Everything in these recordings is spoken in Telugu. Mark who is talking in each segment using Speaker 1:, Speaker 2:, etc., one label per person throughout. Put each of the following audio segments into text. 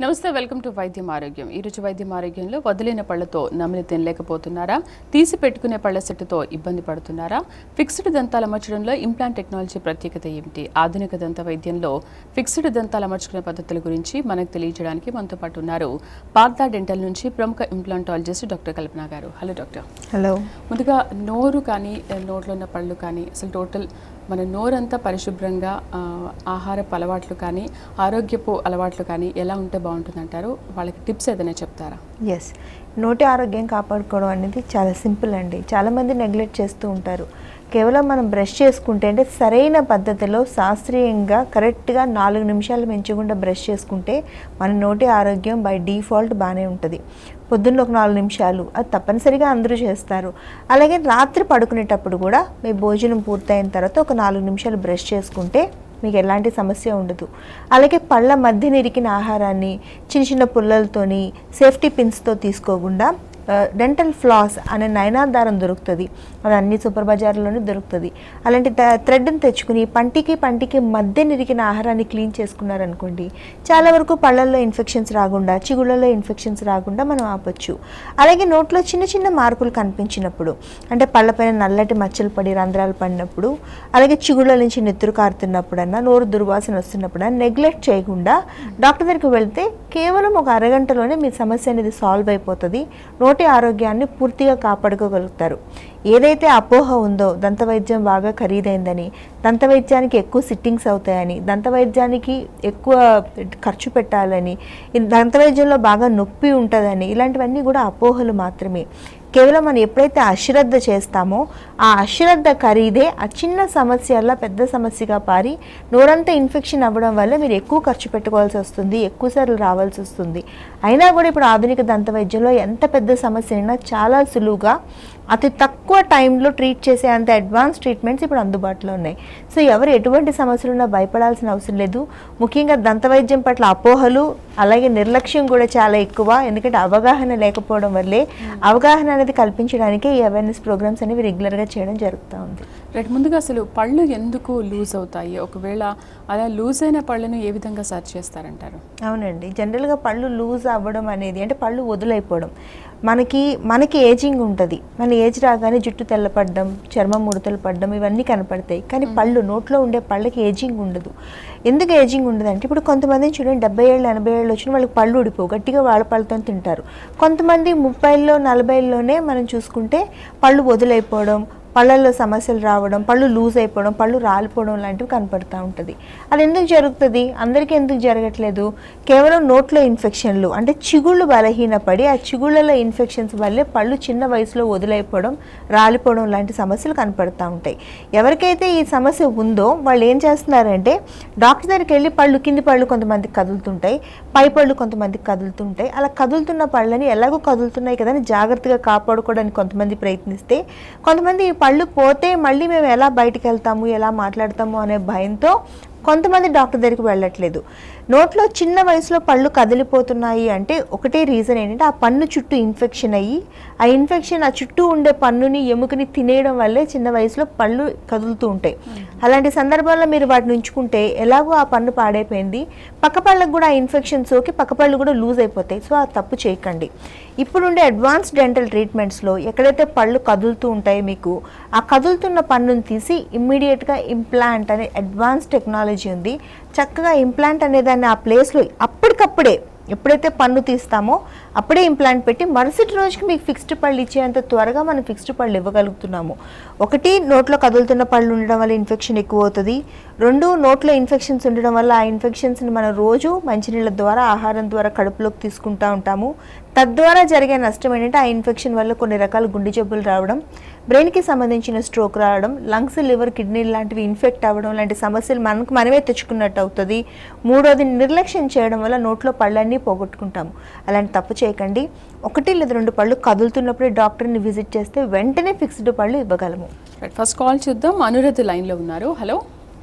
Speaker 1: నమస్తే వెల్కమ్ టు వైద్యం ఆరోగ్యం ఈరోజు వైద్యం ఆరోగ్యంలో వదిలిన పళ్లతో నమిలి తినలేకపోతున్నారా తీసి పెట్టుకునే పళ్ల సెట్టుతో ఇబ్బంది పడుతున్నారా ఫిక్స్డ్ దంతాలు అమర్చడంలో ఇంప్లాంట్ టెక్నాలజీ ప్రత్యేకత ఏమిటి ఆధునిక దంత వైద్యంలో ఫిక్స్డ్ దంతాలు అమర్చుకునే పద్ధతుల గురించి మనకు తెలియజేయడానికి మనతో పాటు ఉన్నారు పార్దా డెంటల్ నుంచి ప్రముఖ ఇంప్లాంటాలజిస్ట్ డాక్టర్ కల్పన గారు హలో డాక్టర్
Speaker 2: హలో
Speaker 1: ముందుగా నోరు కానీ ఆ, నోట్లో ఉన్న పళ్ళు కానీ అసలు టోటల్ మన నోరంతా పరిశుభ్రంగా ఆ, ఆహారపు అలవాట్లు కానీ ఆరోగ్యపు అలవాట్లు కానీ ఎలా ఉంటే బాగుంటుందంటారు వాళ్ళకి టిప్స్ ఏదైనా చెప్తారా
Speaker 2: ఎస్ నోటి ఆరోగ్యం కాపాడుకోవడం అనేది చాలా సింపుల్ అండి చాలామంది నెగ్లెక్ట్ చేస్తూ ఉంటారు కేవలం మనం బ్రష్ చేసుకుంటే అంటే సరైన పద్ధతిలో శాస్త్రీయంగా కరెక్ట్గా నాలుగు నిమిషాలు పెంచకుండా బ్రష్ చేసుకుంటే మన నోటి ఆరోగ్యం బై డిఫాల్ట్ బాగానే ఉంటుంది పొద్దున్న ఒక నాలుగు నిమిషాలు అది తప్పనిసరిగా అందరూ చేస్తారు అలాగే రాత్రి పడుకునేటప్పుడు కూడా మీ భోజనం పూర్తయిన తర్వాత ఒక నాలుగు నిమిషాలు బ్రష్ చేసుకుంటే మీకు ఎలాంటి సమస్య ఉండదు అలాగే పళ్ళ మధ్య నిరికిన ఆహారాన్ని చిన్న చిన్న పుల్లలతోని సేఫ్టీ పిన్స్తో తీసుకోకుండా డెంటల్ ఫ్లాస్ అనే నయనాధారం దొరుకుతుంది అది అన్ని సూపర్ బజార్లోనే దొరుకుతుంది అలాంటి థ్రెడ్ని తెచ్చుకుని పంటికి పంటికి మధ్య నిరికిన ఆహారాన్ని క్లీన్ చేసుకున్నారనుకోండి చాలా వరకు పళ్ళల్లో ఇన్ఫెక్షన్స్ రాకుండా చిగుళ్ళలో ఇన్ఫెక్షన్స్ రాకుండా మనం ఆపొచ్చు అలాగే నోట్లో చిన్న చిన్న మార్పులు కనిపించినప్పుడు అంటే పళ్ళపైన నల్లటి మచ్చలు పడి రంధ్రాలు పడినప్పుడు అలాగే చిగుళ్ళ నుంచి నెత్తురు కారుతున్నప్పుడన్నా నోరు దుర్వాసన వస్తున్నప్పుడన్నా నెగ్లెక్ట్ చేయకుండా డాక్టర్ దగ్గరికి వెళ్తే కేవలం ఒక అరగంటలోనే మీ సమస్య అనేది సాల్వ్ అయిపోతుంది నోటి ఆరోగ్యాన్ని పూర్తిగా కాపాడుకోగలుగుతారు ఏదైతే అపోహ ఉందో దంతవైద్యం బాగా ఖరీదైందని దంతవైద్యానికి ఎక్కువ సిట్టింగ్స్ అవుతాయని దంతవైద్యానికి ఎక్కువ ఖర్చు పెట్టాలని ఈ దంతవైద్యంలో బాగా నొప్పి ఉంటుందని ఇలాంటివన్నీ కూడా అపోహలు మాత్రమే కేవలం మనం ఎప్పుడైతే అశ్రద్ధ చేస్తామో ఆ అశ్రద్ధ ఖరీదే ఆ చిన్న సమస్యలా పెద్ద సమస్యగా పారి నోరంతా ఇన్ఫెక్షన్ అవ్వడం వల్ల మీరు ఎక్కువ ఖర్చు పెట్టుకోవాల్సి వస్తుంది ఎక్కువ సార్లు రావాల్సి వస్తుంది అయినా కూడా ఇప్పుడు ఆధునిక దంత వైద్యంలో ఎంత పెద్ద సమస్య అయినా చాలా సులువుగా అతి తక్కువ టైంలో ట్రీట్ చేసే అంత అడ్వాన్స్ ట్రీట్మెంట్స్ ఇప్పుడు అందుబాటులో ఉన్నాయి సో ఎవరు ఎటువంటి సమస్యలున్నా భయపడాల్సిన అవసరం లేదు ముఖ్యంగా దంత వైద్యం పట్ల అపోహలు అలాగే నిర్లక్ష్యం కూడా చాలా ఎక్కువ ఎందుకంటే అవగాహన లేకపోవడం వల్లే అవగాహన అనేది కల్పించడానికే ఈ అవేర్నెస్ ప్రోగ్రామ్స్ అనేవి రెగ్యులర్గా చేయడం జరుగుతూ ఉంది
Speaker 1: రైట్ ముందుగా అసలు పళ్ళు ఎందుకు లూజ్ అవుతాయి ఒకవేళ అలా లూజ్ అయిన పళ్ళను ఏ విధంగా సర్చ్ చేస్తారంటారు
Speaker 2: అవునండి జనరల్గా పళ్ళు లూజ్ అవ్వడం అనేది అంటే పళ్ళు వదులైపోవడం మనకి మనకి ఏజింగ్ ఉంటుంది మన ఏజ్ రాగానే జుట్టు తెల్లపడడం చర్మం ముడతలు పడడం ఇవన్నీ కనపడతాయి కానీ పళ్ళు నోట్లో ఉండే పళ్ళకి ఏజింగ్ ఉండదు ఎందుకు ఏజింగ్ ఉండదు అంటే ఇప్పుడు కొంతమంది చూడండి డెబ్బై ఏళ్ళు ఎనభై ఏళ్ళు వచ్చిన వాళ్ళకి పళ్ళు ఊడిపోవు గట్టిగా వాళ్ళ పళ్ళతో తింటారు కొంతమంది ముప్పైల్లో నలభైల్లోనే మనం చూసుకుంటే పళ్ళు వదులైపోవడం పళ్ళల్లో సమస్యలు రావడం పళ్ళు లూజ్ అయిపోవడం పళ్ళు రాలిపోవడం లాంటివి కనపడుతూ ఉంటుంది అది ఎందుకు జరుగుతుంది అందరికీ ఎందుకు జరగట్లేదు కేవలం నోట్లో ఇన్ఫెక్షన్లు అంటే చిగుళ్ళు బలహీనపడి ఆ చిగుళ్ళలో ఇన్ఫెక్షన్స్ వల్లే పళ్ళు చిన్న వయసులో వదిలైపోవడం రాలిపోవడం లాంటి సమస్యలు కనపడుతూ ఉంటాయి ఎవరికైతే ఈ సమస్య ఉందో వాళ్ళు ఏం చేస్తున్నారంటే డాక్టర్ దగ్గరికి వెళ్ళి పళ్ళు కింది పళ్ళు కొంతమందికి కదులుతుంటాయి పై పళ్ళు కొంతమందికి కదులుతుంటాయి అలా కదులుతున్న పళ్ళని ఎలాగో కదులుతున్నాయి కదా అని జాగ్రత్తగా కాపాడుకోవడానికి కొంతమంది ప్రయత్నిస్తే కొంతమంది ఈ పళ్ళు పోతే మళ్ళీ మేము ఎలా బయటికి వెళ్తాము ఎలా మాట్లాడతాము అనే భయంతో కొంతమంది డాక్టర్ దగ్గరికి వెళ్ళట్లేదు నోట్లో చిన్న వయసులో పళ్ళు కదిలిపోతున్నాయి అంటే ఒకటే రీజన్ ఏంటంటే ఆ పన్ను చుట్టూ ఇన్ఫెక్షన్ అయ్యి ఆ ఇన్ఫెక్షన్ ఆ చుట్టూ ఉండే పన్నుని ఎముకని తినేయడం వల్లే చిన్న వయసులో పళ్ళు కదులుతూ ఉంటాయి అలాంటి సందర్భాల్లో మీరు వాటిని ఉంచుకుంటే ఎలాగో ఆ పన్ను పాడైపోయింది పక్క పళ్ళకు కూడా ఆ ఇన్ఫెక్షన్ సోకి పక్క పళ్ళు కూడా లూజ్ అయిపోతాయి సో ఆ తప్పు చేయకండి ఇప్పుడుండే అడ్వాన్స్ డెంటల్ ట్రీట్మెంట్స్లో ఎక్కడైతే పళ్ళు కదులుతూ ఉంటాయో మీకు ఆ కదులుతున్న పన్నుని తీసి ఇమ్మీడియట్గా ఇంప్లాంట్ అనే అడ్వాన్స్ టెక్నాలజీ ఉంది చక్కగా ఇంప్లాంట్ అనే దాన్ని ఆ ప్లేస్లో అప్పటికప్పుడే ఎప్పుడైతే పన్ను తీస్తామో అప్పుడే ఇంప్లాంట్ పెట్టి మరుసటి రోజుకి మీకు ఫిక్స్డ్ పళ్ళు ఇచ్చేంత త్వరగా మనం ఫిక్స్డ్ పళ్ళు ఇవ్వగలుగుతున్నాము ఒకటి నోట్లో కదులుతున్న పళ్ళు ఉండడం వల్ల ఇన్ఫెక్షన్ ఎక్కువ అవుతుంది రెండు నోట్లో ఇన్ఫెక్షన్స్ ఉండడం వల్ల ఆ ఇన్ఫెక్షన్స్ని మనం రోజు మంచినీళ్ళ ద్వారా ఆహారం ద్వారా కడుపులోకి తీసుకుంటూ ఉంటాము తద్వారా జరిగే నష్టం ఏంటంటే ఆ ఇన్ఫెక్షన్ వల్ల కొన్ని రకాల గుండె జబ్బులు రావడం బ్రెయిన్కి సంబంధించిన స్ట్రోక్ రావడం లంగ్స్ లివర్ కిడ్నీ లాంటివి ఇన్ఫెక్ట్ అవ్వడం లాంటి సమస్యలు మనకు మనమే తెచ్చుకున్నట్టు అవుతుంది మూడోది నిర్లక్ష్యం చేయడం వల్ల నోట్లో పళ్ళన్నీ పోగొట్టుకుంటాము అలాంటి తప్పు చేయకండి ఒకటి లేదా రెండు పళ్ళు కదులుతున్నప్పుడే డాక్టర్ని విజిట్ చేస్తే వెంటనే ఫిక్స్డ్ పళ్ళు ఇవ్వగలము
Speaker 1: రైట్ ఫస్ట్ కాల్ చూద్దాం అనురధ్ లైన్లో ఉన్నారు హలో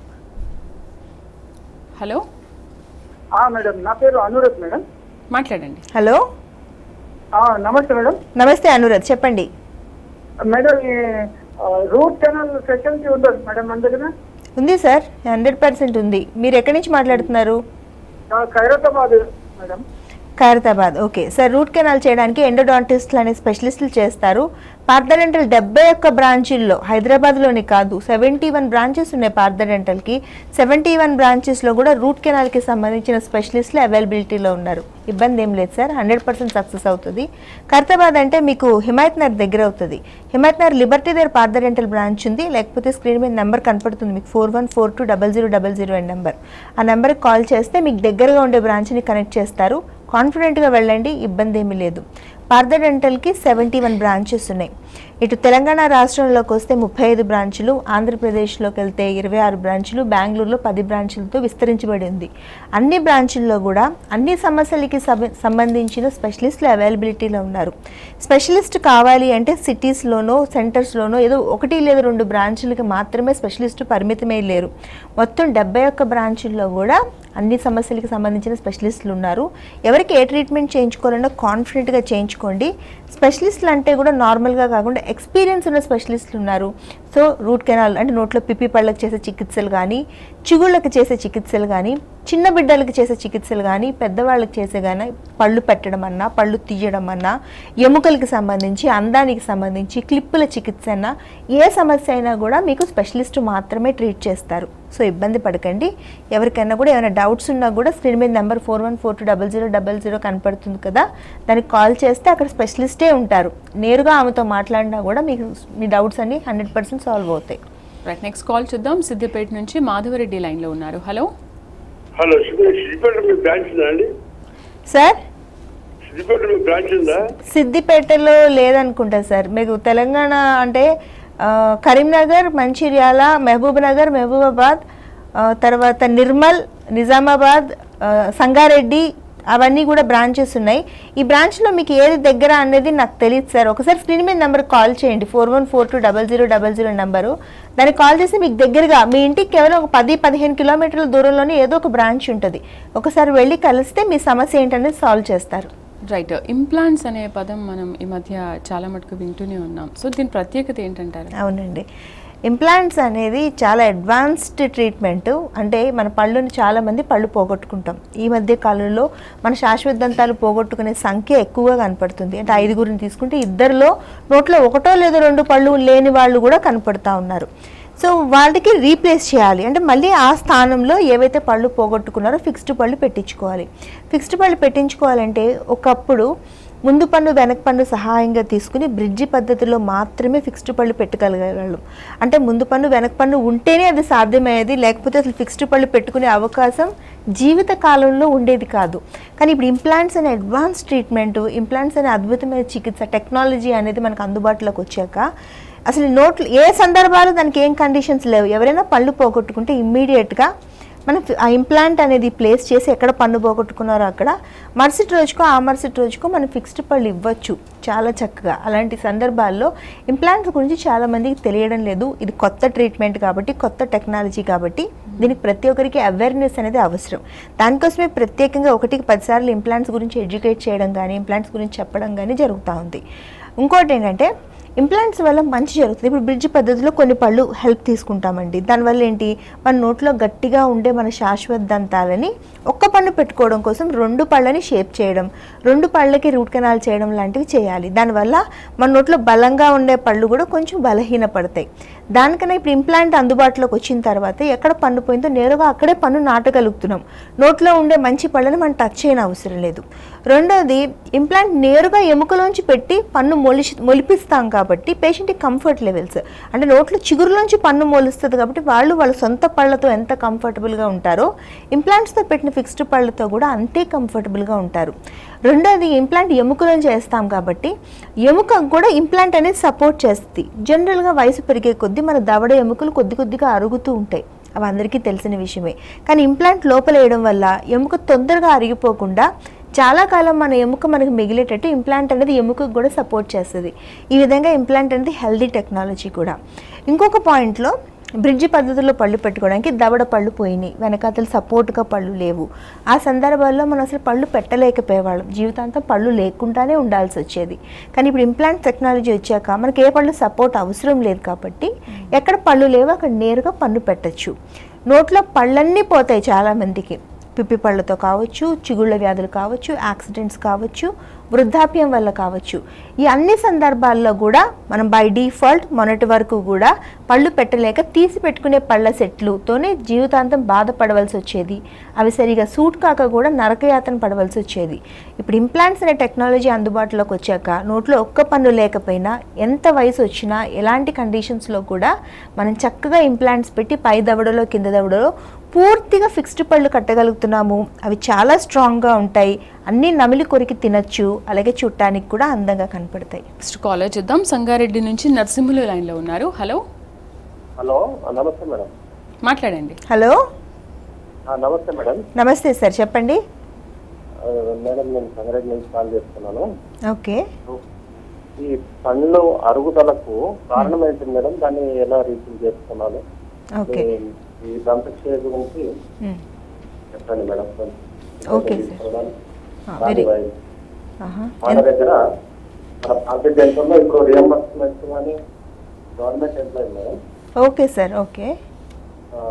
Speaker 1: హలో
Speaker 3: ఆ, మేడం నా పేరు అనురత్ మేడం
Speaker 1: మాట్లాడండి
Speaker 2: హలో
Speaker 3: ఆ, నమస్తే మేడం
Speaker 2: నమస్తే అనురాధ్ చెప్పండి
Speaker 3: మేడం ఈ ఆ, రూట్ కెనాల్ ఫెసిలిటీ ఉండదు మేడం మన దగ్గర
Speaker 2: ఉంది సార్ హండ్రెడ్ పర్సెంట్ ఉంది మీరు ఎక్కడి నుంచి మాట్లాడుతున్నారు
Speaker 3: ఆ, Khairatabad madam
Speaker 2: Khairatabad okay sir root canal చేయడానికి ఎండోడాంటిస్ట్లు అనే స్పెషలిస్టులు చేస్తారు పార్థడెంటల్ డెబ్బై ఒక్క బ్రాంచీల్లో హైదరాబాద్లోని కాదు సెవెంటీ వన్ బ్రాంచెస్ ఉన్నాయి పార్థడెంటల్కి సెవెంటీ వన్ బ్రాంచెస్లో కూడా రూట్ కెనాల్కి సంబంధించిన స్పెషలిస్టులు అవైలబిలిటీలో ఉన్నారు ఇబ్బంది ఏం లేదు సార్ హండ్రెడ్ పర్సెంట్ సక్సెస్ అవుతుంది ఖైరతాబాద్ అంటే మీకు హిమాయత్ నగర్ దగ్గర అవుతుంది హిమాయత్ నగర్ లిబర్టీ దగ్గర పార్థడెంటల్ బ్రాంచ్ ఉంది లేకపోతే స్క్రీన్ మీద నెంబర్ కనపడుతుంది మీకు four one four two double zero double zero and number ఆ నెంబర్కి కాల్ చేస్తే మీకు దగ్గరగా ఉండే బ్రాంచ్ని కనెక్ట్ చేస్తారు కాన్ఫిడెంట్గా వెళ్ళండి ఇబ్బంది ఏమీ లేదు పార్థ డెంటల్కి సెవెంటీ వన్ బ్రాంచెస్ ఉన్నాయి ఇటు తెలంగాణ రాష్ట్రంలోకి వస్తే ముప్పై ఐదు బ్రాంచులు ఆంధ్రప్రదేశ్లోకి వెళ్తే ఇరవై ఆరు బ్రాంచులు బెంగళూరులో పది బ్రాంచులతో విస్తరించబడి ఉంది అన్ని బ్రాంచుల్లో కూడా అన్ని సమస్యలకి సబ- సంబంధించిన స్పెషలిస్టులు అవైలబిలిటీలో ఉన్నారు స్పెషలిస్ట్ కావాలి అంటే సిటీస్లోనో సెంటర్స్లోనో ఏదో ఒకటి లేదా రెండు బ్రాంచులకి మాత్రమే స్పెషలిస్ట్ పరిమితమై లేరు మొత్తం డెబ్బై ఒక్క బ్రాంచుల్లో కూడా అన్ని సమస్యలకి సంబంధించిన స్పెషలిస్టులు ఉన్నారు ఎవరికి ఏ ట్రీట్మెంట్ చేయించుకోవాలన్నా కాన్ఫిడెంట్గా చేయించుకోండి స్పెషలిస్టులు అంటే కూడా నార్మల్గా కాకుండా ఎక్స్పీరియన్స్ ఉన్న స్పెషలిస్టులు ఉన్నారు సో రూట్ కెనాల్ అంటే నోట్లో పిప్పి పళ్ళకి చేసే చికిత్సలు కానీ చిగుళ్ళకి చేసే చికిత్సలు కానీ చిన్న బిడ్డలకి చేసే చికిత్సలు కానీ పెద్దవాళ్ళకి చేసే కానీ పళ్ళు పెట్టడం అన్నా పళ్ళు తీయడం అన్నా ఎముకలకి సంబంధించి అందానికి సంబంధించి క్లిప్పుల చికిత్స అన్నా ఏ సమస్య అయినా కూడా మీకు స్పెషలిస్ట్ మాత్రమే ట్రీట్ చేస్తారు సో ఇబ్బంది పడకండి ఎవరికైనా కూడా ఏమైనా డౌట్స్ ఉన్నా కూడా స్క్రీన్ మీద number four one four two double zero double zero కనపడుతుంది కదా దానికి కాల్ చేస్తే అక్కడ స్పెషలిస్టే ఉంటారు నేరుగా ఆమెతో మాట్లాడినా కూడా మీకు మీ డౌట్స్ అన్ని హండ్రెడ్ పర్సెంట్ సాల్వ్ అవుతాయి
Speaker 1: రైట్ నెక్స్ట్ కాల్ చూద్దాం సిద్దిపేట నుంచి మాధవరెడ్డి లైన్లో ఉన్నారు హలో
Speaker 4: హలో సిద్ది- సిద్దిపేట మీ బ్రాంచ్ ఉందా అండి
Speaker 2: సార్
Speaker 4: సిద్దిపేట మీ బ్రాంచ్ ఉందా
Speaker 2: సిద్దిపేటలో లేదనుకుంటా సార్ మీకు తెలంగాణ అంటే ఆ, కరీంనగర్ మంచిర్యాల మహబూబ్ నగర్ మహబూబాబాద్ ఆ, తర్వాత నిర్మల్ నిజామాబాద్ ఆ, సంగారెడ్డి అవన్నీ కూడా బ్రాంచెస్ ఉన్నాయి ఈ బ్రాంచ్లో మీకు ఏది దగ్గర అనేది నాకు తెలియదు సార్ ఒకసారి స్క్రీన్ మీద నెంబర్ కాల్ చేయండి four one four two double zero double zero number దానికి కాల్ చేసి మీకు దగ్గరగా మీ ఇంటికి కేవలం ఒక పది పదిహేను కిలోమీటర్ల దూరంలోనే ఏదో ఒక బ్రాంచ్ ఉంటుంది ఒకసారి వెళ్ళి కలిస్తే మీ సమస్య ఏంటనేది సాల్వ్ చేస్తారు
Speaker 1: రైట్ ఇంప్లాంట్స్ అనే పదం మనం ఈ మధ్య చాలా మటుకు వింటూనే ఉన్నాం సో దీని ప్రత్యేకత ఏంటంటారు
Speaker 2: అవునండి ఇంప్లాంట్స్ అనేది చాలా అడ్వాన్స్డ్ ట్రీట్మెంట్ అంటే మన పళ్ళుని చాలామంది పళ్ళు పోగొట్టుకుంటాం ఈ మధ్య కాలంలో మన శాశ్వత దంతాలు పోగొట్టుకునే సంఖ్య ఎక్కువగా కనపడుతుంది అంటే ఐదుగురిని తీసుకుంటే ఇద్దరిలో నోట్లో ఒకటో లేదో రెండు పళ్ళు లేని వాళ్ళు కూడా కనపడతా ఉన్నారు సో వాళ్ళకి రీప్లేస్ చేయాలి అంటే మళ్ళీ ఆ స్థానంలో ఏవైతే పళ్ళు పోగొట్టుకున్నారో ఫిక్స్డ్ పళ్ళు పెట్టించుకోవాలి ఫిక్స్డ్ పళ్ళు పెట్టించుకోవాలంటే ఒకప్పుడు ముందు పన్ను వెనక పన్ను సహాయంగా తీసుకుని బ్రిడ్జి పద్ధతిలో మాత్రమే ఫిక్స్డ్ పళ్ళు పెట్టగలిగేవాళ్ళం అంటే ముందు పన్ను వెనక పన్ను ఉంటేనే అది సాధ్యమయ్యేది లేకపోతే అసలు ఫిక్స్డ్ పళ్ళు పెట్టుకునే అవకాశం జీవిత కాలంలో ఉండేది కాదు కానీ ఇప్పుడు ఇంప్లాంట్స్ అనే అడ్వాన్స్ ట్రీట్మెంట్ ఇంప్లాంట్స్ అనే అద్భుతమైన చికిత్స టెక్నాలజీ అనేది మనకు అందుబాటులోకి వచ్చాక అసలు నోట్లు ఏ సందర్భాలు దానికి ఏం కండిషన్స్ లేవు ఎవరైనా పళ్ళు పోగొట్టుకుంటే ఇమ్మీడియట్గా మనం ఫి- ఆ ఇంప్లాంట్ అనేది ప్లేస్ చేసి ఎక్కడ పన్ను పోగొట్టుకున్నారో అక్కడ మరుసటి రోజుకో ఆ మరుసటి రోజుకో మనం ఫిక్స్డ్ పళ్ళు ఇవ్వచ్చు చాలా చక్కగా అలాంటి సందర్భాల్లో ఇంప్లాంట్స్ గురించి చాలా మందికి తెలియడం లేదు ఇది కొత్త ట్రీట్మెంట్ కాబట్టి కొత్త టెక్నాలజీ కాబట్టి దీనికి ప్రతి ఒక్కరికి అవేర్నెస్ అనేది అవసరం దానికోసమే ప్రత్యేకంగా ఒకటికి పదిసార్లు ఇంప్లాంట్స్ గురించి ఎడ్యుకేట్ చేయడం కానీ ఇంప్లాంట్స్ గురించి చెప్పడం కానీ జరుగుతూ ఉంది ఇంకోటి ఏంటంటే ఇంప్లాంట్స్ వల్ల మంచి జరుగుతుంది ఇప్పుడు బ్రిడ్జ్ పద్ధతిలో కొన్ని పళ్ళు హెల్ప్ తీసుకుంటామండి దానివల్ల ఏంటి మన నోట్లో గట్టిగా ఉండే మన శాశ్వత దంతాలని ఒక్క పన్ను పెట్టుకోవడం కోసం రెండు పళ్ళని షేప్ చేయడం రెండు పళ్ళకి రూట్ కెనాల్ చేయడం లాంటివి చేయాలి దానివల్ల మన నోట్లో బలంగా ఉండే పళ్ళు కూడా కొంచెం బలహీనపడతాయి దానికన్నా ఇప్పుడు ఇంప్లాంట్ అందుబాటులోకి వచ్చిన తర్వాత ఎక్కడ పన్ను పోయిందో నేరుగా అక్కడే పన్ను నాటగలుగుతున్నాం నోట్లో ఉండే మంచి పళ్ళని మనం టచ్ చేయని అవసరం లేదు రెండోది ఇంప్లాంట్ నేరుగా ఎముకలోంచి పెట్టి పన్ను మొలిచి మొలిపిస్తాం కాబట్టి పేషెంట్కి కంఫర్ట్ లెవెల్స్ అంటే నోట్లో చిగురులోంచి పన్ను మొలుస్తుంది కాబట్టి వాళ్ళు వాళ్ళ సొంత పళ్ళతో ఎంత కంఫర్టబుల్గా ఉంటారో ఇంప్లాంట్స్తో పెట్టిన ఫిక్స్డ్ పళ్ళతో కూడా అంతే కంఫర్టబుల్గా ఉంటారు రెండోది ఇంప్లాంట్ ఎముకలోంచి చేస్తాం కాబట్టి ఎముకకు కూడా ఇంప్లాంట్ అనేది సపోర్ట్ చేస్తుంది జనరల్గా వయసు పెరిగే కొద్దీ మన దవడ ఎముకలు కొద్ది కొద్దిగా అరుగుతూ ఉంటాయి అవి అందరికీ తెలిసిన విషయమే కానీ ఇంప్లాంట్ లోపల వేయడం వల్ల ఎముక తొందరగా అరిగిపోకుండా చాలా కాలం మన ఎముక మనకు మిగిలేటట్టు ఇంప్లాంట్ అనేది ఎముకకు కూడా సపోర్ట్ చేస్తుంది ఈ విధంగా ఇంప్లాంట్ అనేది హెల్దీ టెక్నాలజీ కూడా ఇంకొక పాయింట్లో బ్రిడ్జి పద్ధతిలో పళ్ళు పెట్టుకోవడానికి దవడ పళ్ళు పోయినాయి వెనకాతలు సపోర్ట్గా పళ్ళు లేవు ఆ సందర్భాల్లో మనం అసలు పళ్ళు పెట్టలేకపోయేవాళ్ళం జీవితాంతం పళ్ళు లేకుండానే ఉండాల్సి వచ్చేది కానీ ఇప్పుడు ఇంప్లాంట్ టెక్నాలజీ వచ్చాక మనకి ఏ పళ్ళు సపోర్ట్ అవసరం లేదు కాబట్టి ఎక్కడ పళ్ళు లేవో అక్కడ నేరుగా పన్ను పెట్టచ్చు నోట్లో పళ్ళన్నీ పోతాయి చాలామందికి పిప్పి పళ్ళతో కావచ్చు చిగుళ్ళ వ్యాధులు కావచ్చు యాక్సిడెంట్స్ కావచ్చు వృద్ధాప్యం వల్ల కావచ్చు ఈ అన్ని సందర్భాల్లో కూడా మనం బై డిఫాల్ట్ మొన్నటి వరకు కూడా పళ్ళు పెట్టలేక తీసి పెట్టుకునే పళ్ళ సెట్లుతోనే జీవితాంతం బాధపడవలసి వచ్చేది అవి సరిగా సూట్ కాక కూడా నరకయాతన పడవలసి వచ్చేది ఇప్పుడు ఇంప్లాంట్స్ అనే టెక్నాలజీ అందుబాటులోకి వచ్చాక నోట్లో ఒక్క పన్ను లేకపోయినా ఎంత వయసు వచ్చినా ఎలాంటి కండిషన్స్లో కూడా మనం చక్కగా ఇంప్లాంట్స్ పెట్టి పై దవడలో కింద దవడలో పూర్తిగా ఫిక్స్డ్ పళ్ళు కట్టగలుగుతున్నాము అవి చాలా స్ట్రాంగ్గా ఉంటాయి అన్నీ నమిలి కొరికి తినచ్చు అలాగే చూడటానికి కూడా అందంగా కనపడతాయి
Speaker 1: నెక్స్ట్ కాలర్ చూద్దాం సంగారెడ్డి నుంచి నరసింహులు లైన్లో ఉన్నారు హలో
Speaker 5: హలో ఆ, నమస్తే మేడం
Speaker 1: మాట్లాడండి
Speaker 2: హలో
Speaker 5: ఆ, నమస్తే మేడం
Speaker 2: నమస్తే సార్ చెప్పండి
Speaker 5: ఆ, మేడం నేను సంగారెడ్డి నుంచి కాల్ చేస్తున్నాను
Speaker 2: ఓకే
Speaker 5: ఈ పండ్లు అరుగుదలకు కారణం ఏంటి మేడం దాన్ని ఎలా రీఫిల్ చేసుకున్నాను
Speaker 2: ఓకే
Speaker 5: ఈ- ఈ దంతక్షయ గురించి
Speaker 2: మ్.
Speaker 5: చెప్పండి మేడం కొంచెం.
Speaker 2: Okay sir.
Speaker 5: తీసుకోవడానికి.
Speaker 2: ఆ,
Speaker 5: దాని
Speaker 2: వెరీ
Speaker 5: వై-
Speaker 2: ఆహా.
Speaker 5: మన దగ్గర మన పార్టీ డెంటల్లో ఇప్పుడు రియంబర్స్మెంట్ కానీ government employee madam
Speaker 2: okay sir okay
Speaker 5: ఆ,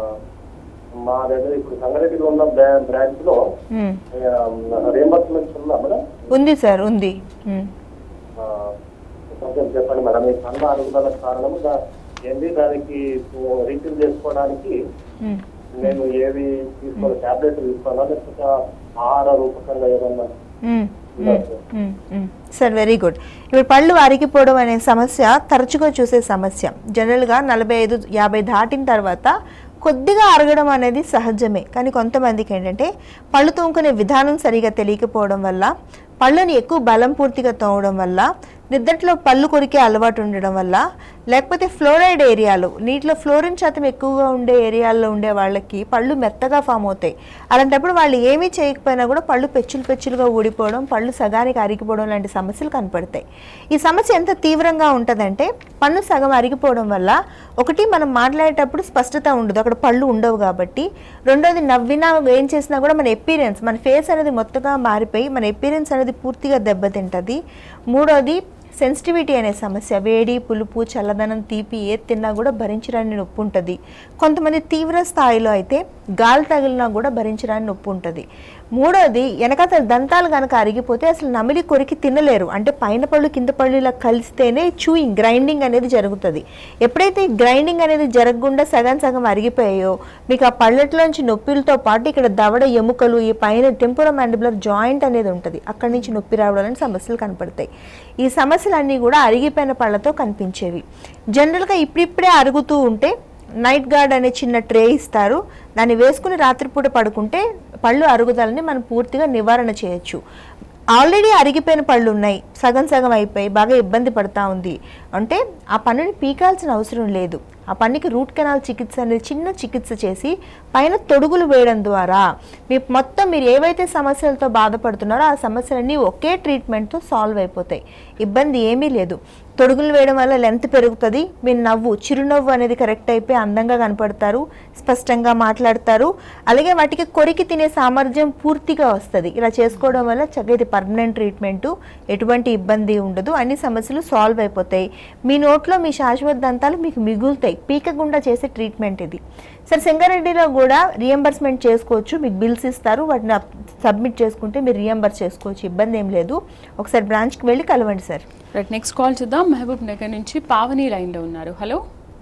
Speaker 5: మా దగ్గర ఇప్పుడు సంగారెడ్డిలో ఉన్న బ్రాంచ్ లో
Speaker 2: మ్.
Speaker 5: రియంబర్స్మెంట్ ఉందా మేడం
Speaker 2: ఉంది సార్ ఉంది మ్.
Speaker 5: ఆ, కొంచెం చెప్పండి మేడం ఈ పండ్ల అరుగుదలకు కారణం దా- ఏంది దానికి రీఫిల్ చేసుకోవడానికి
Speaker 2: మ్.
Speaker 5: నేను ఏవి తీసుకోవాలి టాబ్లెట్ తీసుకోవాలా లేకపోతే ఆహార రూపకంగా ఏమన్నా
Speaker 2: మ్మ్.
Speaker 5: ఉందా
Speaker 2: మ్మ్.
Speaker 5: సార్?
Speaker 2: మ్మ్. మ్మ్. సార్ వెరీ గుడ్ ఇప్పుడు పళ్ళు అరిగిపోవడం అనే సమస్య తరచుగా చూసే సమస్య జనరల్గా నలభై ఐదు యాభై దాటిన తర్వాత కొద్దిగా అరగడం అనేది సహజమే కానీ కొంతమందికి ఏంటంటే పళ్ళు తోముకునే విధానం సరిగా తెలియకపోవడం వల్ల పళ్ళని ఎక్కువ బలం పూర్తిగా తోమడం వల్ల నిద్దట్లో పళ్ళు కొరికే అలవాటు ఉండడం వల్ల లేకపోతే ఫ్లోరైడ్ ఏరియాలు నీటిలో ఫ్లోరిన్ శాతం ఎక్కువగా ఉండే ఏరియాల్లో ఉండే వాళ్ళకి పళ్ళు మెత్తగా ఫామ్ అవుతాయి అలాంటప్పుడు వాళ్ళు ఏమీ చేయకపోయినా కూడా పళ్ళు పెచ్చులు పెచ్చులుగా ఊడిపోవడం పళ్ళు సగానికి అరిగిపోవడం లాంటి సమస్యలు కనపడతాయి ఈ సమస్య ఎంత తీవ్రంగా ఉంటుందంటే పన్ను సగం అరిగిపోవడం వల్ల ఒకటి మనం మాట్లాడేటప్పుడు స్పష్టత ఉండదు అక్కడ పళ్ళు ఉండవు కాబట్టి రెండోది నవ్వినా ఏం చేసినా కూడా మన ఎపీరియన్స్ మన ఫేస్ అనేది మొత్తగా మారిపోయి మన ఎపీరియన్స్ అనేది పూర్తిగా దెబ్బతింటది మూడోది సెన్సిటివిటీ అనే సమస్య వేడి పులుపు చల్లదనం తీపి ఏది తిన్నా కూడా భరించడానికి నొప్పి ఉంటుంది కొంతమంది తీవ్ర స్థాయిలో అయితే గాలి తగిలినా కూడా భరించడానికి నొప్పి ఉంటుంది మూడోది వెనకాతల దంతాలు కనుక అరిగిపోతే అసలు నమిలి కొరికి తినలేరు అంటే పైన పళ్ళు కింద పళ్ళు ఇలా కలిస్తేనే చూయింగ్ గ్రైండింగ్ అనేది జరుగుతుంది ఎప్పుడైతే ఈ గ్రైండింగ్ అనేది జరగకుండా సగం సగం అరిగిపోయాయో మీకు ఆ పళ్ళట్లోంచి నొప్పిలతో పాటు ఇక్కడ దవడ ఎముకలు ఈ పైన టెంపురో మ్యాండిబులర్ జాయింట్ అనేది ఉంటుంది అక్కడి నుంచి నొప్పి రావడం లాంటి సమస్యలు కనపడతాయి ఈ సమస్యలన్నీ కూడా అరిగిపోయిన పళ్ళతో కనిపించేవి జనరల్గా ఇప్పుడిప్పుడే అరుగుతూ ఉంటే నైట్ గార్డ్ అనే చిన్న ట్రే ఇస్తారు దాన్ని వేసుకుని రాత్రిపూట పడుకుంటే పళ్ళు అరుగుదలని మనం పూర్తిగా నివారణ చేయొచ్చు ఆల్రెడీ అరిగిపోయిన పళ్ళు ఉన్నాయి సగం సగం అయిపోయి బాగా ఇబ్బంది పడతా ఉంది అంటే ఆ పన్నుని పీకాల్సిన అవసరం లేదు ఆ పన్నుకి రూట్ కెనాల్ చికిత్స అనేది చిన్న చికిత్స చేసి పైన తొడుగులు వేయడం ద్వారా మీ మొత్తం మీరు ఏవైతే సమస్యలతో బాధపడుతున్నారో ఆ సమస్యలన్నీ ఒకే ట్రీట్మెంట్తో సాల్వ్ అయిపోతాయి ఇబ్బంది ఏమీ లేదు తొడుగులు వేయడం వల్ల లెంత్ పెరుగుతుంది మీ నవ్వు చిరునవ్వు అనేది కరెక్ట్ అయిపోయి అందంగా కనపడతారు స్పష్టంగా మాట్లాడతారు అలాగే వాటికి కొరికి తినే సామర్థ్యం పూర్తిగా వస్తుంది ఇలా చేసుకోవడం వల్ల చక్కగా ఇది పర్మనెంట్ ట్రీట్మెంటు ఎటువంటి ఇబ్బంది ఉండదు అన్ని సమస్యలు సాల్వ్ అయిపోతాయి మీ నోట్లో మీ శాశ్వత దంతాలు మీకు మిగులుతాయి పీకకుండా చేసే ట్రీట్మెంట్ ఇది సార్ సంగారెడ్డిలో కూడా రియంబర్స్మెంట్ చేసుకోవచ్చు మీకు బిల్స్ ఇస్తారు వాటిని సబ్మిట్ చేసుకుంటే మీరు రియంబర్స్ చేసుకోవచ్చు ఇబ్బంది ఏం లేదు ఒకసారి బ్రాంచ్కి వెళ్ళి కలవండి సార్
Speaker 1: రైట్ నెక్స్ట్ కాల్ చూద్దాం మహబూబ్ నగర్ నుంచి పావని లైన్లో ఉన్నారు hello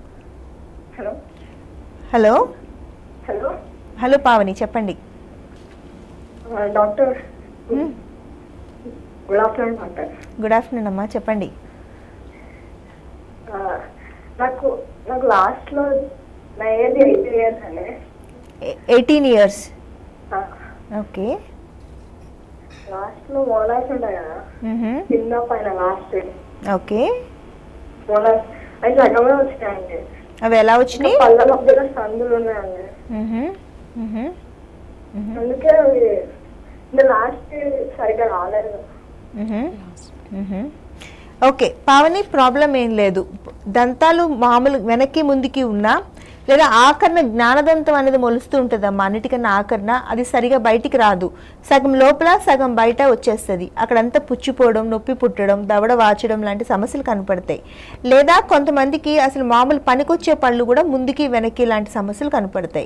Speaker 3: hello
Speaker 2: hello
Speaker 3: hello
Speaker 2: hello Pavani చెప్పండి
Speaker 3: doctor good afternoon doctor
Speaker 2: good afternoon అమ్మా చెప్పండి
Speaker 3: నాకు నాకు లాస్ట్ లో నా ఏజ్ ఎయిట్ ఇయర్స్ అండి
Speaker 2: ఎయిటీన్ ఇయర్స్ ఓకే
Speaker 3: లాస్ట్ లో మోలార్స్ ఉంటాయి కదా కింద పైన లాస్ట్
Speaker 2: ఓకే
Speaker 3: మోలార్స్ అవి సగమే వచ్చినాయండి
Speaker 2: అవి ఎలా వచ్చినాయి
Speaker 3: పళ్ళ మధ్యలో సందులు ఉన్నాయండి
Speaker 2: మ్మ్హమ్. మ్మ్హమ్.
Speaker 3: అందుకే అవి ఇంకా లాస్ట్ సరిగ్గా రాలేదు
Speaker 2: మ్మ్హమ్. మ్మ్హమ్. ఓకే పావని ప్రాబ్లం ఏం లేదు దంతాలు మామూలు వెనక్కి ముందుకి ఉన్నా లేదా ఆకరణ జ్ఞానదంతం అనేది మొలుస్తూ ఉంటుందమ్మా అన్నిటికన్నా ఆకరణ అది సరిగా బయటికి రాదు సగం లోపల సగం బయట వచ్చేస్తుంది అక్కడంతా పుచ్చిపోవడం నొప్పి పుట్టడం దవడ వాచడం లాంటి సమస్యలు కనపడతాయి లేదా కొంతమందికి అసలు మామూలు పనికొచ్చే పళ్ళు కూడా ముందుకి వెనక్కి లాంటి సమస్యలు కనపడతాయి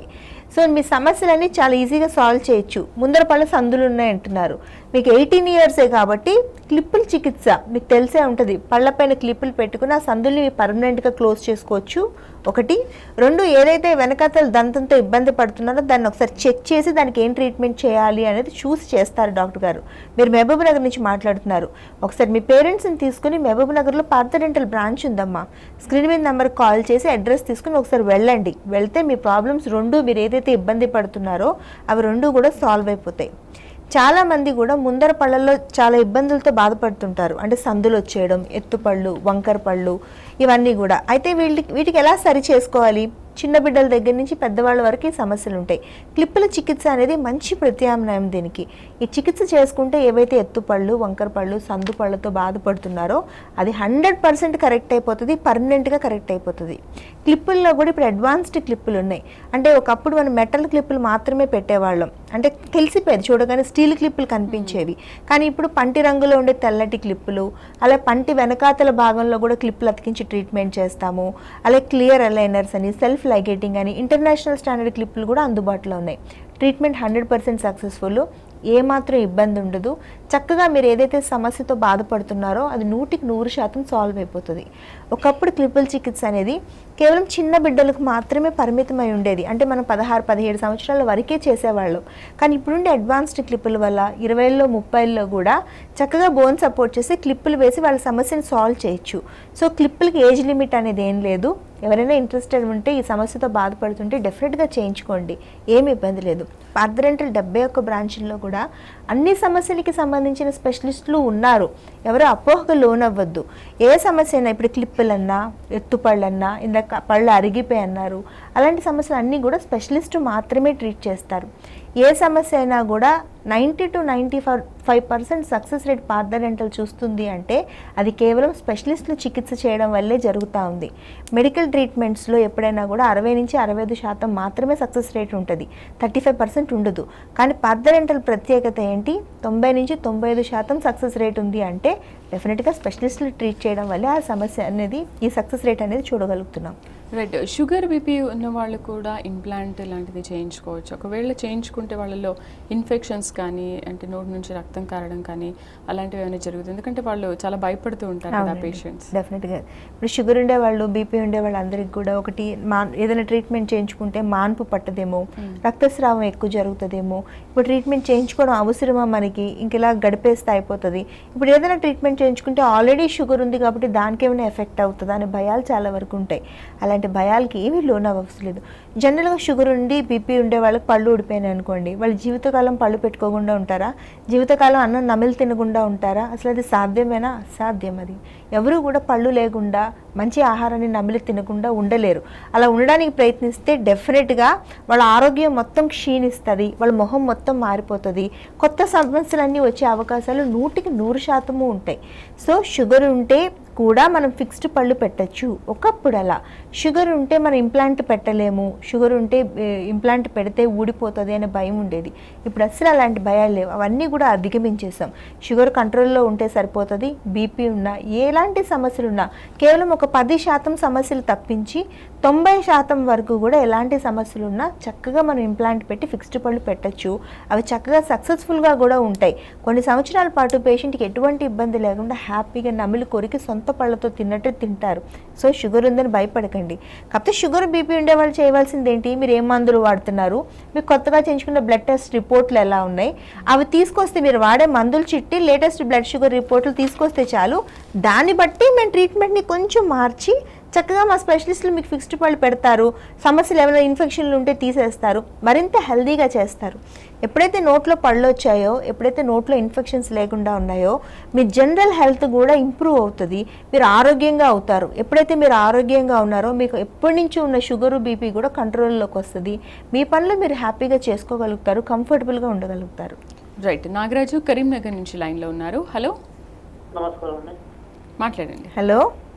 Speaker 2: సో మీ సమస్యలన్నీ చాలా ఈజీగా సాల్వ్ చేయొచ్చు ముందర పళ్ళ సందులు ఉన్నాయి అంటున్నారు మీకు ఎయిటీన్ ఇయర్సే కాబట్టి క్లిప్పుల చికిత్స మీకు తెలిసే ఉంటుంది పళ్ళపైన క్లిప్పులు పెట్టుకుని ఆ సందుల్ని పర్మనెంట్గా క్లోజ్ చేసుకోవచ్చు ఒకటి రెండు ఏదైతే వెనకాతల దంతంతో ఇబ్బంది పడుతున్నారో దాన్ని ఒకసారి చెక్ చేసి దానికి ఏం ట్రీట్మెంట్ చేయాలి అనేది చూసి చేస్తారు డాక్టర్ గారు మీరు మహబూబ్ నగర్ నుంచి మాట్లాడుతున్నారు ఒకసారి మీ పేరెంట్స్ని తీసుకుని మహబూబ్ నగర్లో పార్థడెంటల్ బ్రాంచ్ ఉందమ్మా స్క్రీన్ మీద నెంబర్ కాల్ చేసి అడ్రస్ తీసుకుని ఒకసారి వెళ్ళండి వెళ్తే మీ ప్రాబ్లమ్స్ రెండు మీరు ఏదైతే ఇబ్బంది పడుతున్నారో అవి రెండు కూడా సాల్వ్ అయిపోతాయి చాలా మంది కూడా ముందర పళ్ళల్లో చాలా ఇబ్బందులతో బాధపడుతుంటారు అంటే సందులు వచ్చేయడం ఎత్తుపళ్ళు వంకర పళ్ళు ఇవన్నీ కూడా అయితే వీళ్ళకి వీటికి ఎలా సరి చేసుకోవాలి చిన్న బిడ్డల దగ్గర నుంచి పెద్దవాళ్ళ వరకు ఈ సమస్యలు ఉంటాయి క్లిప్పుల చికిత్స అనేది మంచి ప్రత్యామ్నాయం దీనికి ఈ చికిత్స చేసుకుంటే ఏవైతే ఎత్తుపళ్ళు వంకర పళ్ళు సందు పళ్ళతో బాధపడుతున్నారో అది హండ్రెడ్ పర్సెంట్ కరెక్ట్ అయిపోతుంది పర్మనెంట్గా కరెక్ట్ అయిపోతుంది క్లిప్పుల్లో కూడా ఇప్పుడు అడ్వాన్స్డ్ క్లిప్పులు ఉన్నాయి అంటే ఒకప్పుడు మనం మెటల్ క్లిప్పులు మాత్రమే పెట్టేవాళ్ళం అంటే తెలిసిపోయేది చూడగానే స్టీల్ క్లిప్పులు కనిపించేవి కానీ ఇప్పుడు పంటి రంగులో ఉండే తెల్లటి క్లిప్పులు అలా పంటి వెనకాతల భాగంలో కూడా క్లిప్పులు అతికించి ట్రీట్మెంట్ చేస్తాము అలాగే క్లియర్ అలైనర్స్ అని సెల్ఫ్ లైగేటింగ్ అని ఇంటర్నేషనల్ స్టాండర్డ్ క్లిప్పులు కూడా అందుబాటులో ఉన్నాయి ట్రీట్మెంట్ హండ్రెడ్ పర్సెంట్ సక్సెస్ఫుల్ ఏమాత్రం ఇబ్బంది ఉండదు చక్కగా మీరు ఏదైతే సమస్యతో బాధపడుతున్నారో అది నూటికి నూరు శాతం సాల్వ్ అయిపోతుంది ఒకప్పుడు క్లిప్పుల చికిత్స అనేది కేవలం చిన్న బిడ్డలకు మాత్రమే పరిమితమై ఉండేది అంటే మనం పదహారు పదిహేడు సంవత్సరాల వరకే చేసేవాళ్ళం కానీ ఇప్పుడుండే అడ్వాన్స్డ్ క్లిప్పుల వల్ల ఇరవైలో ముప్పైలో కూడా చక్కగా బోన్ సపోర్ట్ చేసి క్లిప్పులు వేసి వాళ్ళ సమస్యను సాల్వ్ చేయొచ్చు సో క్లిప్పులకి ఏజ్ లిమిట్ అనేది ఏం లేదు ఎవరైనా ఇంట్రెస్టెడ్ ఉంటే ఈ సమస్యతో బాధపడుతుంటే డెఫినెట్గా చేయించుకోండి ఏమి ఇబ్బంది లేదు పార్థరెంటల్ డెబ్బై ఒక్క బ్రాంచ్ల్లో కూడా అన్ని సమస్యలకి సంబంధించిన స్పెషలిస్టులు ఉన్నారు ఎవరు అపోహకు లోనవ్వద్దు ఏ సమస్య అయినా ఇప్పుడు క్లిప్పులన్నా ఎత్తుపళ్ళన్నా ఇందాక పళ్ళు అరిగిపోయి అన్నారు అలాంటి సమస్యలు అన్నీ కూడా స్పెషలిస్టు మాత్రమే ట్రీట్ చేస్తారు ఏ సమస్య అయినా కూడా ninety to ninety five five percent success rate Partha Dental చూస్తుంది అంటే అది కేవలం స్పెషలిస్టులు చికిత్స చేయడం వల్లే జరుగుతూ ఉంది మెడికల్ ట్రీట్మెంట్స్లో ఎప్పుడైనా కూడా అరవై నుంచి అరవై ఐదు శాతం మాత్రమే సక్సెస్ రేట్ ఉంటుంది థర్టీ ఫైవ్ పర్సెంట్ ఉండదు కానీ పార్థడెంటల్ ప్రత్యేకత ఏంటి తొంభై నుంచి తొంభై ఐదు శాతం సక్సెస్ రేట్ ఉంది అంటే డెఫినెట్గా స్పెషలిస్టులు ట్రీట్ చేయడం వల్లే ఆ సమస్య అనేది ఈ సక్సెస్ రేట్ అనేది చూడగలుగుతున్నాం
Speaker 1: రైట్ షుగర్ బీపీ ఉన్న వాళ్ళు కూడా ఇంప్లాంట్ లాంటిది చేయించుకోవచ్చు ఒకవేళ చేయించుకుంటే వాళ్ళలో ఇన్ఫెక్షన్స్ కానీ అంటే నోటి నుంచి రక్తం కారడం కానీ అలాంటివి ఏమైనా జరుగుతుంది ఎందుకంటే వాళ్ళు చాలా భయపడుతూ ఉంటారు కదా పేషెంట్స్
Speaker 2: డెఫినెట్గా ఇప్పుడు షుగర్ ఉండే వాళ్ళు బీపీ ఉండే వాళ్ళందరికీ కూడా ఒకటి మా ఏదైనా ట్రీట్మెంట్ చేయించుకుంటే మాన్పు పట్టదేమో రక్తస్రావం ఎక్కువ జరుగుతుందేమో ఇప్పుడు ట్రీట్మెంట్ చేయించుకోవడం అవసరమా మనకి ఇంక ఇలా గడిపేస్తే అయిపోతుంది ఇప్పుడు ఏదైనా ట్రీట్మెంట్ చేయించుకుంటే ఆల్రెడీ షుగర్ ఉంది కాబట్టి దానికి ఏమైనా ఎఫెక్ట్ అవుతుందా అనే భయాలు చాలా వరకు ఉంటాయి అలాంటి భయాలకి ఏమీ లోన్ అవ్వవలసిన లేదు జనరల్గా షుగర్ ఉండి బీపీ ఉండే వాళ్ళకి పళ్ళు ఊడిపోయినాయి అనుకోండి వాళ్ళు జీవితకాలం పళ్ళు పెట్టుకోకుండా ఉంటారా జీవితకాలం అన్నం నమిలి తినకుండా ఉంటారా అసలు అది సాధ్యమేనా అసాధ్యం అది ఎవరు కూడా పళ్ళు లేకుండా మంచి ఆహారాన్ని నమిలి తినకుండా ఉండలేరు అలా ఉండడానికి ప్రయత్నిస్తే డెఫినెట్గా వాళ్ళ ఆరోగ్యం మొత్తం క్షీణిస్తుంది వాళ్ళ మొహం మొత్తం మారిపోతుంది కొత్త సమస్యలన్నీ వచ్చే అవకాశాలు నూటికి నూరు శాతము ఉంటాయి సో షుగర్ ఉంటే కూడా మనం ఫిక్స్డ్ పళ్ళు పెట్టచ్చు ఒకప్పుడు అలా షుగర్ ఉంటే మనం ఇంప్లాంట్ పెట్టలేము షుగర్ ఉంటే ఇంప్లాంట్ పెడితే ఊడిపోతుంది అనే భయం ఉండేది ఇప్పుడు అసలు అలాంటి భయాలు లేవు అవన్నీ కూడా అధిగమించేసాం షుగర్ కంట్రోల్లో ఉంటే సరిపోతుంది బీపీ ఉన్నా ఎలాంటి సమస్యలు ఉన్నా కేవలం ఒక పది శాతం సమస్యలు తప్పించి తొంభై శాతం వరకు కూడా ఎలాంటి సమస్యలు ఉన్నా చక్కగా మనం ఇంప్లాంట్ పెట్టి ఫిక్స్డ్ పళ్ళు పెట్టచ్చు అవి చక్కగా సక్సెస్ఫుల్గా కూడా ఉంటాయి కొన్ని సంవత్సరాల పాటు పేషెంట్కి ఎటువంటి ఇబ్బంది లేకుండా హ్యాపీగా నమిలి కొరికి సొంత పళ్ళతో తిన్నట్టు తింటారు సో షుగర్ ఉందని భయపడకండి కాకపోతే షుగర్ బీపీ ఉండే వాళ్ళు చేయవలసింది ఏంటి మీరు ఏం మందులు వాడుతున్నారు మీకు కొత్తగా చేయించుకున్న బ్లడ్ టెస్ట్ రిపోర్ట్లు ఎలా ఉన్నాయి అవి తీసుకొస్తే మీరు వాడే మందులు చిట్టి లేటెస్ట్ బ్లడ్ షుగర్ రిపోర్ట్లు తీసుకొస్తే చాలు దాన్ని బట్టి మేము ట్రీట్మెంట్ని కొంచెం మార్చి చక్కగా మా స్పెషలిస్టులు మీకు ఫిక్స్డ్ పళ్ళు పెడతారు సమస్యలు ఏమైనా ఇన్ఫెక్షన్లు ఉంటే తీసేస్తారు మరింత హెల్దీగా చేస్తారు ఎప్పుడైతే నోట్లో పళ్ళు వచ్చాయో ఎప్పుడైతే నోట్లో ఇన్ఫెక్షన్స్ లేకుండా ఉన్నాయో మీ జనరల్ హెల్త్ కూడా ఇంప్రూవ్ అవుతుంది మీరు ఆరోగ్యంగా అవుతారు ఎప్పుడైతే మీరు ఆరోగ్యంగా ఉన్నారో మీకు ఎప్పటి నుంచి ఉన్న షుగరు బీపీ కూడా కంట్రోల్లోకి వస్తుంది మీ పనులు మీరు హ్యాపీగా చేసుకోగలుగుతారు కంఫర్టబుల్గా ఉండగలుగుతారు
Speaker 1: రైట్ నాగరాజు కరీంనగర్ నుంచి లైన్లో ఉన్నారు హలో
Speaker 3: నమస్కారం అండి
Speaker 1: మాట్లాడండి
Speaker 2: హలో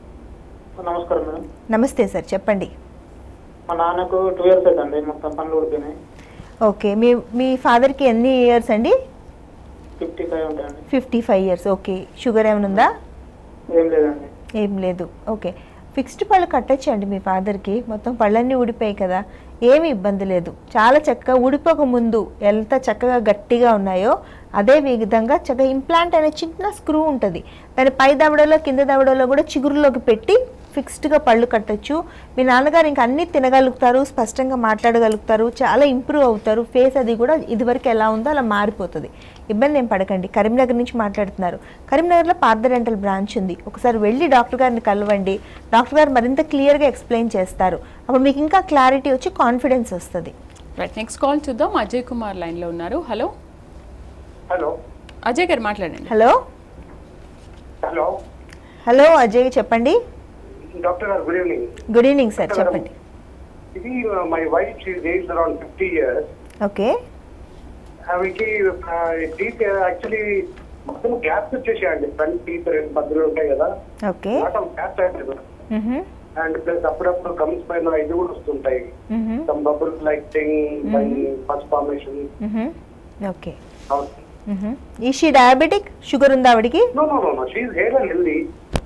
Speaker 3: నమస్కారం మేడం
Speaker 2: నమస్తే సార్ చెప్పండి
Speaker 3: మా నాన్నకు టూ ఇయర్స్ అవుతుంది మొత్తం పనులు ఊడిపోయినాయి
Speaker 2: ఓకే మీ మీ ఫాదర్కి ఎన్ని ఇయర్స్ అండి
Speaker 3: ఫిఫ్టీ ఫైవ్ ఉంటాయండి
Speaker 2: fifty five years okay sugar ఏమైనా ఉందా
Speaker 3: ఏం లేదండి
Speaker 2: ఏం లేదు ఓకే ఫిక్స్డ్ పళ్ళు కట్టొచ్చండి మీ ఫాదర్కి మొత్తం పళ్ళన్నీ ఊడిపోయాయి కదా ఏమీ ఇబ్బంది లేదు చాలా చక్కగా ఊడిపోక ముందు ఎంత చక్కగా గట్టిగా ఉన్నాయో అదే విధంగా చక్కగా ఇంప్లాంట్ అనే చిన్న స్క్రూ ఉంటుంది దాని పై దవడలో కింద దవడలో కూడా చిగురులోకి పెట్టి ఫిక్స్డ్గా పళ్ళు కట్టొచ్చు మీ నాన్నగారు ఇంకా అన్నీ తినగలుగుతారు స్పష్టంగా మాట్లాడగలుగుతారు చాలా ఇంప్రూవ్ అవుతారు ఫేస్ అది కూడా ఇదివరకు ఎలా ఉందో అలా మారిపోతుంది ఇబ్బంది ఏం పడకండి కరీంనగర్ నుంచి మాట్లాడుతున్నారు కరీంనగర్లో పార్థ డెంటల్ బ్రాంచ్ ఉంది ఒకసారి వెళ్ళి డాక్టర్ గారిని కలవండి డాక్టర్ గారు మరింత క్లియర్గా ఎక్స్ప్లెయిన్ చేస్తారు అప్పుడు మీకు ఇంకా క్లారిటీ వచ్చి కాన్ఫిడెన్స్ వస్తుంది
Speaker 1: రైట్ నెక్స్ట్ కాల్ చూద్దాం అజయ్ కుమార్ లైన్లో ఉన్నారు హలో
Speaker 3: హలో
Speaker 1: అజయ్ గారు మాట్లాడండి
Speaker 2: హలో
Speaker 3: హలో
Speaker 2: హలో అజయ్ చెప్పండి
Speaker 3: డాక్టర్ గారు good evening
Speaker 2: good evening sir చెప్పండి
Speaker 3: ఇది my wife age around fifty years
Speaker 2: okay
Speaker 3: ఆమెకి టీత్ యాక్చువల్లీ మొత్తం గ్యాప్స్ వచ్చేసాయండి ఫ్రంట్ టీత్ రెండు మధ్యలో ఉంటాయి కదా
Speaker 2: ఓకే
Speaker 3: లాట్ ఆఫ్ గ్యాప్స్ అయిపోయింది
Speaker 2: మ్హూ,
Speaker 3: అండ్ ప్లస్ అప్పుడప్పుడు గమ్స్ పైన ఇది కూడా వస్తుంటాయి
Speaker 2: మ్హూ,
Speaker 3: some bubbles like thing first formation
Speaker 2: మ్హూ. ఓకే మ్హూ. ఈ షీ డయాబెటిక్ షుగర్ ఉందా ఆవిడికి
Speaker 3: no no no no she hair and healthy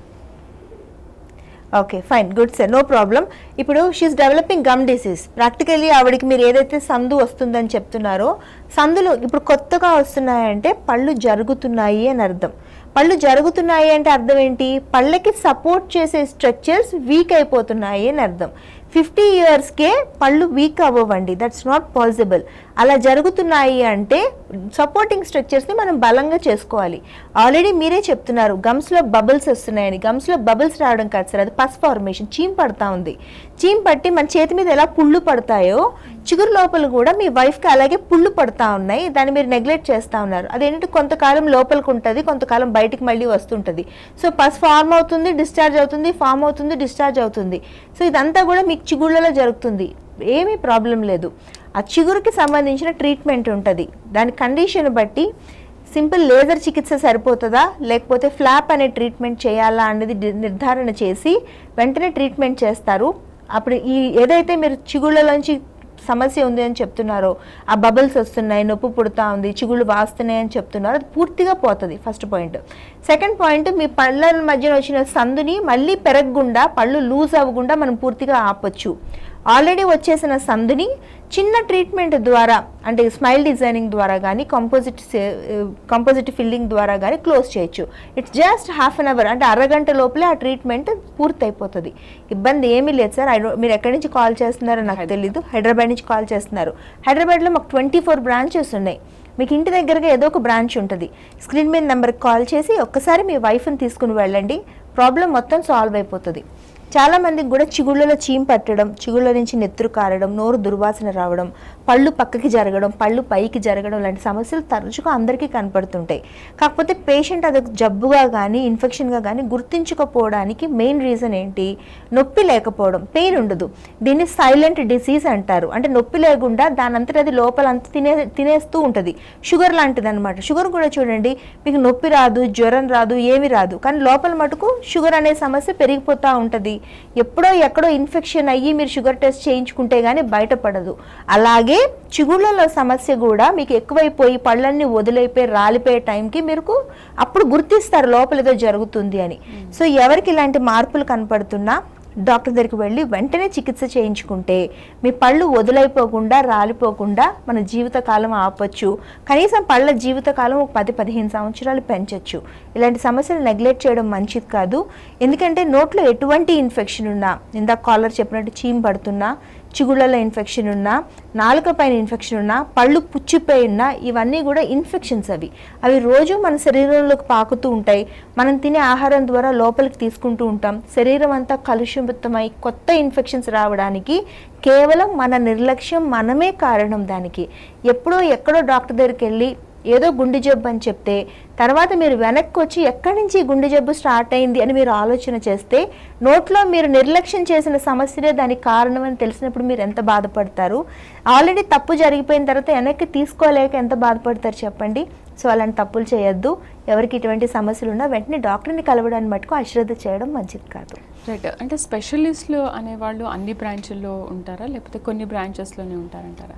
Speaker 2: okay fine good sir no problem ఇప్పుడు she's developing gum disease practically ఆవిడకి మీరు ఏదైతే సందు వస్తుందని చెప్తున్నారో సందులు ఇప్పుడు కొత్తగా వస్తున్నాయంటే పళ్ళు జరుగుతున్నాయి అని అర్థం పళ్ళు జరుగుతున్నాయి అంటే అర్థం ఏంటి పళ్ళకి సపోర్ట్ చేసే స్ట్రక్చర్స్ వీక్ అయిపోతున్నాయి అని అర్థం ఫిఫ్టీ ఇయర్స్కే పళ్ళు వీక్ అవ్వండి దట్స్ నాట్ పాసిబుల్ అలా జరుగుతున్నాయి అంటే సపోర్టింగ్ స్ట్రక్చర్స్ని మనం బలంగా చేసుకోవాలి ఆల్రెడీ మీరే చెప్తున్నారు గమ్స్లో బబుల్స్ వస్తున్నాయని గమ్స్లో బబుల్స్ రావడం కాదు సార్ అది పస్ ఫార్మేషన్ చీమ్ పడతా ఉంది చీమ్ పట్టి మన చేతి మీద ఎలా పుళ్ళు పడతాయో చిగురు లోపల కూడా మీ వైఫ్కి అలాగే పుళ్ళు పడతా ఉన్నాయి దాన్ని మీరు నెగ్లెక్ట్ చేస్తూ ఉన్నారు అదేంటంటే కొంతకాలం లోపలికి ఉంటుంది కొంతకాలం బయటికి మళ్ళీ వస్తుంటుంది సో పస్ ఫార్మ్ అవుతుంది డిశ్చార్జ్ అవుతుంది ఫామ్ అవుతుంది డిశ్చార్జ్ అవుతుంది సో ఇదంతా కూడా మీకు చిగుళ్ళలో జరుగుతుంది ఏమీ ప్రాబ్లం లేదు ఆ చిగురుకి సంబంధించిన ట్రీట్మెంట్ ఉంటుంది దాని కండిషన్ బట్టి సింపుల్ లేజర్ చికిత్స సరిపోతుందా లేకపోతే ఫ్లాప్ అనే ట్రీట్మెంట్ చేయాలా అనేది డి- నిర్ధారణ చేసి వెంటనే ట్రీట్మెంట్ చేస్తారు అప్పుడు ఈ ఏదైతే మీరు చిగుళ్ళలోంచి సమస్య ఉంది అని చెప్తున్నారో ఆ బబుల్స్ వస్తున్నాయి నొప్పి పుడతా ఉంది చిగుళ్ళు వాస్తున్నాయి అని చెప్తున్నారు అది పూర్తిగా పోతుంది ఫస్ట్ పాయింట్ సెకండ్ పాయింట్ మీ పళ్ళ మధ్యన వచ్చిన సందుని మళ్ళీ పెరగకుండా పళ్ళు లూజ్ అవ్వకుండా మనం పూర్తిగా ఆపొచ్చు ఆల్రెడీ వచ్చేసిన సందుని చిన్న ట్రీట్మెంట్ ద్వారా అంటే స్మైల్ డిజైనింగ్ ద్వారా కానీ కంపోజిట్ కంపోజిట్ ఫిల్లింగ్ ద్వారా కానీ క్లోజ్ చేయొచ్చు it's just half an hour అంటే అరగంట లోపలే ఆ ట్రీట్మెంట్ పూర్తి అయిపోతుంది ఇబ్బంది ఏమీ లేదు సార్ ఐ డో మీరు ఎక్కడి నుంచి కాల్ చేస్తున్నారో నాకు తెలీదు హైదరాబాద్ నుంచి కాల్ చేస్తున్నారు హైదరాబాద్లో మాకు ట్వంటీ ఫోర్ బ్రాంచెస్ ఉన్నాయి మీకు ఇంటి దగ్గరగా ఏదో ఒక బ్రాంచ్ ఉంటుంది స్క్రీన్ మీద నెంబర్కి కాల్ చేసి ఒక్కసారి మీ వైఫ్ని తీసుకుని వెళ్ళండి ప్రాబ్లం మొత్తం సాల్వ్ అయిపోతుంది చాలా మందికి కూడా చిగుళ్ళలో చీమ్ పట్టడం చిగుళ్ళ నుంచి నెత్తురు కారడం నోరు దుర్వాసన రావడం పళ్ళు పక్కకి జరగడం పళ్ళు పైకి జరగడం లాంటి సమస్యలు తరచుగా అందరికీ కనపడుతుంటాయి కాకపోతే పేషెంట్ అది ఒక జబ్బుగా కానీ ఇన్ఫెక్షన్గా కానీ గుర్తించకపోవడానికి మెయిన్ రీజన్ ఏంటి నొప్పి లేకపోవడం పెయిన్ ఉండదు దీన్ని సైలెంట్ డిసీజ్ అంటారు అంటే నొప్పి లేకుండా దాని అంతటా అది లోపల అంత తినే తినేస్తూ ఉంటుంది షుగర్ లాంటిది అనమాట షుగర్ కూడా చూడండి మీకు నొప్పి రాదు జ్వరం రాదు ఏమి రాదు కానీ లోపల మటుకు షుగర్ అనే సమస్య పెరిగిపోతూ ఉంటుంది ఎప్పుడో ఎక్కడో ఇన్ఫెక్షన్ అయ్యి మీరు షుగర్ టెస్ట్ చేయించుకుంటే కానీ బయటపడదు అలాగే చిగుళ్ళలో సమస్య కూడా మీకు ఎక్కువైపోయి పళ్ళన్నీ వదిలైపోయి రాలిపోయే టైంకి మీరు అప్పుడు గుర్తిస్తారు లోపల ఏదో జరుగుతుంది అని సో ఎవరికి ఇలాంటి మార్పులు కనపడుతున్నా డాక్టర్ దగ్గరికి వెళ్ళి వెంటనే చికిత్స చేయించుకుంటే మీ పళ్ళు వదులైపోకుండా రాలిపోకుండా మన జీవితకాలం ఆపొచ్చు కనీసం పళ్ళ జీవితకాలం ఒక పది పదిహేను సంవత్సరాలు పెంచొచ్చు ఇలాంటి సమస్యలు నెగ్లెక్ట్ చేయడం మంచిది కాదు ఎందుకంటే నోట్లో ఎటువంటి ఇన్ఫెక్షన్ ఉన్నా ఇందాక కాలర్ చెప్పినట్టు చీమ్ పడుతున్నా చిగుళ్ళలో ఇన్ఫెక్షన్ ఉన్నా నాలుక పైన ఇన్ఫెక్షన్ ఉన్నా పళ్ళు పుచ్చిపోయి ఉన్నా ఇవన్నీ కూడా ఇన్ఫెక్షన్స్ అవి అవి రోజు మన శరీరంలోకి పాకుతూ ఉంటాయి మనం తినే ఆహారం ద్వారా లోపలికి తీసుకుంటూ ఉంటాం శరీరం అంతా కలుషితమై కొత్త ఇన్ఫెక్షన్స్ రావడానికి కేవలం మన నిర్లక్ష్యం మనమే కారణం దానికి ఎప్పుడో ఎక్కడో డాక్టర్ దగ్గరికి వెళ్ళి ఏదో గుండె జబ్బు అని చెప్తే తర్వాత మీరు వెనక్కి వచ్చి ఎక్కడి నుంచి ఈ గుండె జబ్బు స్టార్ట్ అయింది అని మీరు ఆలోచన చేస్తే నోట్లో మీరు నిర్లక్ష్యం చేసిన సమస్యలే దానికి కారణం అని తెలిసినప్పుడు మీరు ఎంత బాధపడతారు ఆల్రెడీ తప్పు జరిగిపోయిన తర్వాత వెనక్కి తీసుకోలేక ఎంత బాధపడతారు చెప్పండి సో అలాంటి తప్పులు చేయొద్దు ఎవరికి ఇటువంటి సమస్యలు ఉన్నా వెంటనే డాక్టర్ని కలవడానికి మటుకు అశ్రద్ధ చేయడం మంచిది కాదు
Speaker 1: రైట్ అంటే స్పెషలిస్టులు అనేవాళ్ళు అన్ని బ్రాంచుల్లో ఉంటారా లేకపోతే కొన్ని బ్రాంచెస్లోనే ఉంటారంటారా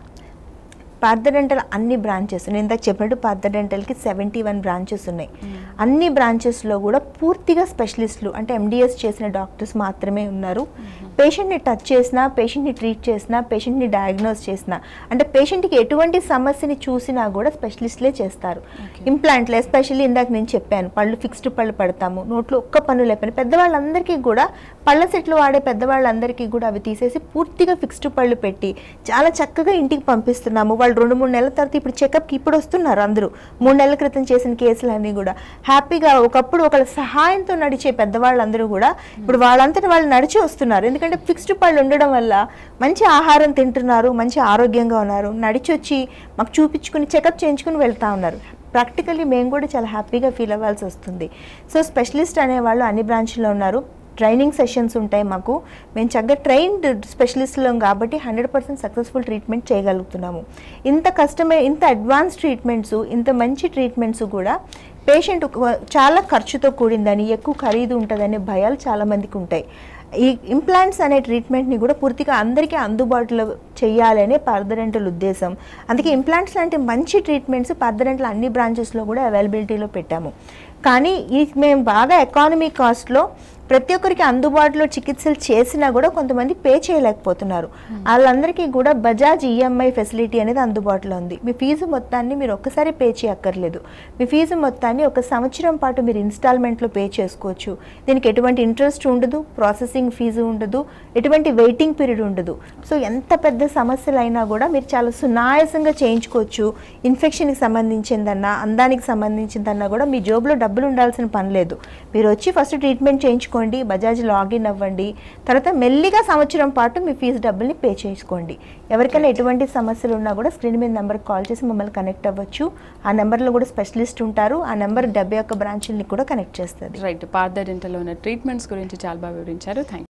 Speaker 2: పార్థ డెంటల్ అన్ని బ్రాంచెస్ నేను ఇందాక చెప్పినట్టు పార్థ డెంటల్కి సెవెంటీ వన్ బ్రాంచెస్ ఉన్నాయి అన్ని బ్రాంచెస్లో కూడా పూర్తిగా స్పెషలిస్టులు అంటే ఎండిఎస్ చేసిన డాక్టర్స్ మాత్రమే ఉన్నారు పేషెంట్ని టచ్ చేసినా పేషెంట్ని ట్రీట్ చేసినా పేషెంట్ని డయాగ్నోస్ చేసినా అంటే పేషెంట్కి ఎటువంటి సమస్యని చూసినా కూడా స్పెషలిస్ట్లే చేస్తారు ఇంప్లాంట్లు ఎస్పెషల్లీ ఇందాక నేను చెప్పాను పళ్ళు ఫిక్స్డ్ పళ్ళు పడతాము నోట్లో ఒక్క పన్ను లేపని పెద్దవాళ్ళందరికీ కూడా పళ్ళ సెట్లు వాడే పెద్దవాళ్ళందరికీ కూడా అవి తీసేసి పూర్తిగా ఫిక్స్డ్ పళ్ళు పెట్టి చాలా చక్కగా ఇంటికి పంపిస్తున్నాము వాళ్ళు రెండు మూడు నెలల తర్వాత ఇప్పుడు చెకప్కి ఇప్పుడు వస్తున్నారు అందరూ మూడు నెలల క్రితం చేసిన కేసులన్నీ కూడా హ్యాపీగా ఒకప్పుడు ఒకళ్ళ సహాయంతో నడిచే పెద్దవాళ్ళందరూ కూడా ఇప్పుడు వాళ్ళంతటి వాళ్ళు నడిచి వస్తున్నారు ఎందుకంటే ఫిక్స్డ్ పళ్ళు ఉండడం వల్ల మంచి ఆహారం తింటున్నారు మంచి ఆరోగ్యంగా ఉన్నారు నడిచి వచ్చి మాకు చూపించుకుని చెకప్ చేయించుకుని వెళ్తా ఉన్నారు ప్రాక్టికల్లీ మేము కూడా చాలా హ్యాపీగా ఫీల్ అవ్వాల్సి వస్తుంది సో స్పెషలిస్ట్ అనేవాళ్ళు అన్ని బ్రాంచ్లో ఉన్నారు ట్రైనింగ్ సెషన్స్ ఉంటాయి మాకు మేము చక్కగా ట్రైన్డ్ స్పెషలిస్టులం కాబట్టి హండ్రెడ్ పర్సెంట్ సక్సెస్ఫుల్ ట్రీట్మెంట్ చేయగలుగుతున్నాము ఇంత కష్టమైన ఇంత అడ్వాన్స్ ట్రీట్మెంట్స్ ఇంత మంచి ట్రీట్మెంట్స్ కూడా పేషెంట్ చాలా ఖర్చుతో కూడిందని ఎక్కువ ఖరీదు ఉంటుందనే భయాలు చాలామందికి ఉంటాయి ఈ ఇంప్లాంట్స్ అనే ట్రీట్మెంట్ని కూడా పూర్తిగా అందరికీ అందుబాటులో చేయాలనే పర్దరెంటల్ ఉద్దేశం అందుకే ఇంప్లాంట్స్ లాంటి మంచి ట్రీట్మెంట్స్ పర్దరెంటల్ అన్ని బ్రాంచెస్లో కూడా అవైలబిలిటీలో పెట్టాము కానీ ఈ మేము బాగా ఎకానమీ కాస్ట్లో ప్రతి ఒక్కరికి అందుబాటులో చికిత్సలు చేసినా కూడా కొంతమంది పే చేయలేకపోతున్నారు వాళ్ళందరికీ కూడా బజాజ్ ఈఎంఐ ఫెసిలిటీ అనేది అందుబాటులో ఉంది మీ ఫీజు మొత్తాన్ని మీరు ఒక్కసారి పే చేయక్కర్లేదు మీ ఫీజు మొత్తాన్ని ఒక సంవత్సరం పాటు మీరు ఇన్స్టాల్మెంట్లో పే చేసుకోవచ్చు దీనికి ఎటువంటి ఇంట్రెస్ట్ ఉండదు ప్రాసెసింగ్ ఫీజు ఉండదు ఎటువంటి వెయిటింగ్ పీరియడ్ ఉండదు సో ఎంత పెద్ద సమస్యలు అయినా కూడా మీరు చాలా సునాయాసంగా చేయించుకోవచ్చు ఇన్ఫెక్షన్కి సంబంధించిందన్నా అందానికి సంబంధించిందన్నా కూడా మీ జోబులో డబ్బులు ఉండాల్సిన పని లేదు మీరు వచ్చి ఫస్ట్ ట్రీట్మెంట్ చేయించుకోండి బజాజ్ లాగిన్ అవ్వండి తర్వాత మెల్లిగా సంవత్సరం పాటు మీ ఫీజు డబ్బుల్ని పే చేసుకోండి ఎవరికైనా ఎటువంటి సమస్యలు ఉన్నా కూడా స్క్రీన్ మీద నెంబర్కి కాల్ చేసి మమ్మల్ని కనెక్ట్ అవ్వచ్చు ఆ నెంబర్లో కూడా స్పెషలిస్ట్ ఉంటారు ఆ నెంబర్ డెబ్బై ఒక్క బ్రాంచుల్ని కూడా కనెక్ట్ చేస్తుంది
Speaker 1: రైట్ పార్థ డెంటల్లో ఉన్న ట్రీట్మెంట్స్ గురించి చాలా బాగా వివరించారు థ్యాంక్